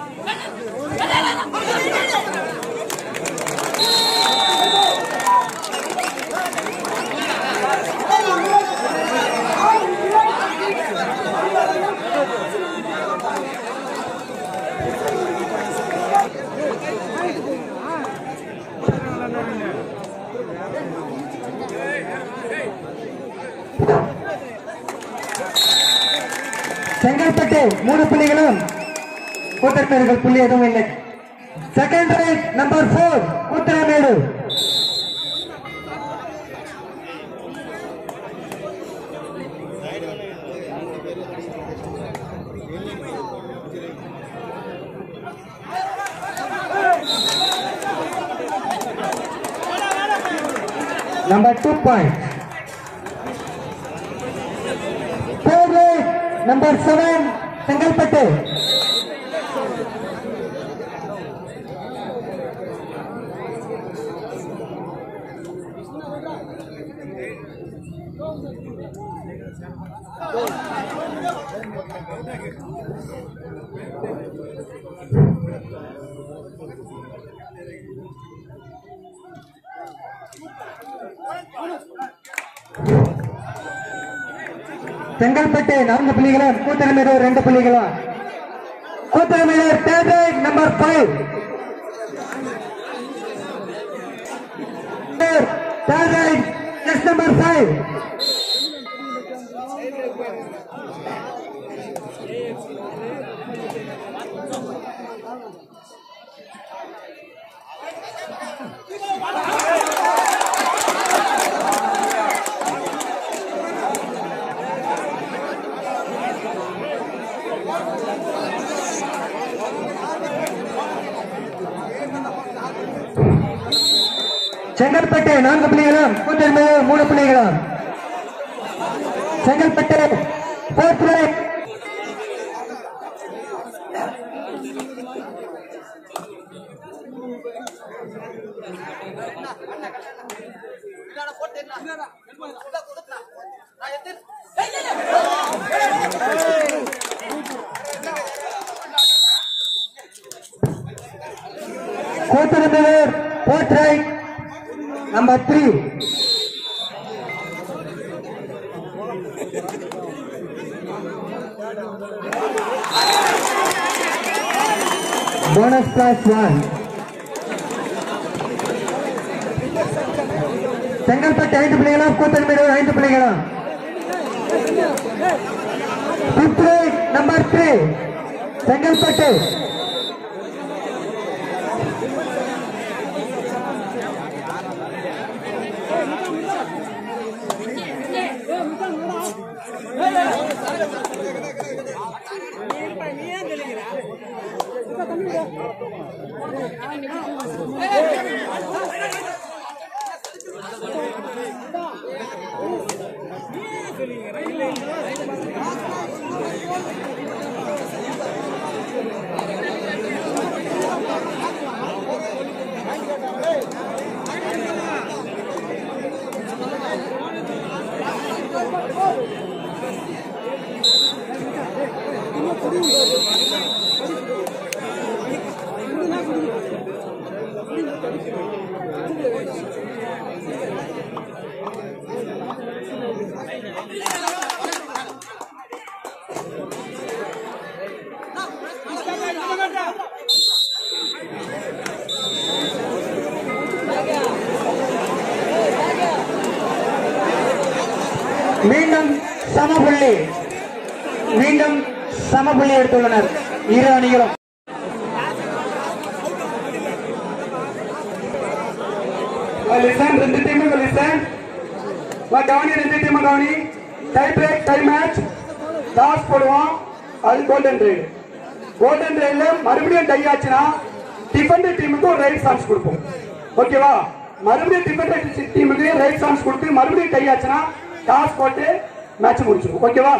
செங்கல்பட்டு மூணு புள்ளிகளும் கூத்தரமேடுகள் புள்ளி எதுவும் இல்லை செகண்ட் ரைட் நம்பர் போர் கூத்தரமேடு number two point third right number seven Chengalpattu Chengalpattu நான்கு புள்ளிகளும் கூத்தரமேடூர் ரெண்டு புள்ளிகளும் கூத்தரமேடூர் third right number five third right just number five Chengalpattu நான்கு புள்ளிகளும் கூத்தரமேடூர் மூணு புள்ளிகளும் Chengalpattu fourth right கூத்தரமேடூர் fourth right number three bonus plus one Chengalpattu ஐந்து புள்ளிகளும் கூத்தன்மேடு ஐந்து புள்ளிகளும் Fifth right, number three Chengalpattu மீண்டும் சமபுள்ளி மீண்டும் சமபுள்ளி எடுத்துள்ளனர் இரு அணிகளும் லிசன் ரெண்டு டீமும் லிசன் கவனி ரெண்டு டீமும் கவனி tie break tie match toss போடுவோம் அது கோல்டன் ரைடு கோல்டன் ரைட்ல மறுபடியும் டை ஆச்சுன்னா டிஃபெண்டர் டீமுக்கு ஒரு ரைட் சான்ஸ் கொடுப்போம் ஓகேவா மறுபடியும் டிஃபெண்டர் டீமுக்கு ரைட் சான்ஸ் கொடுத்து மறுபடியும் டை ஆச்சுன்னா டாஸ் போட்டு மேட்ச் முடிச்சிடும் ஓகேவா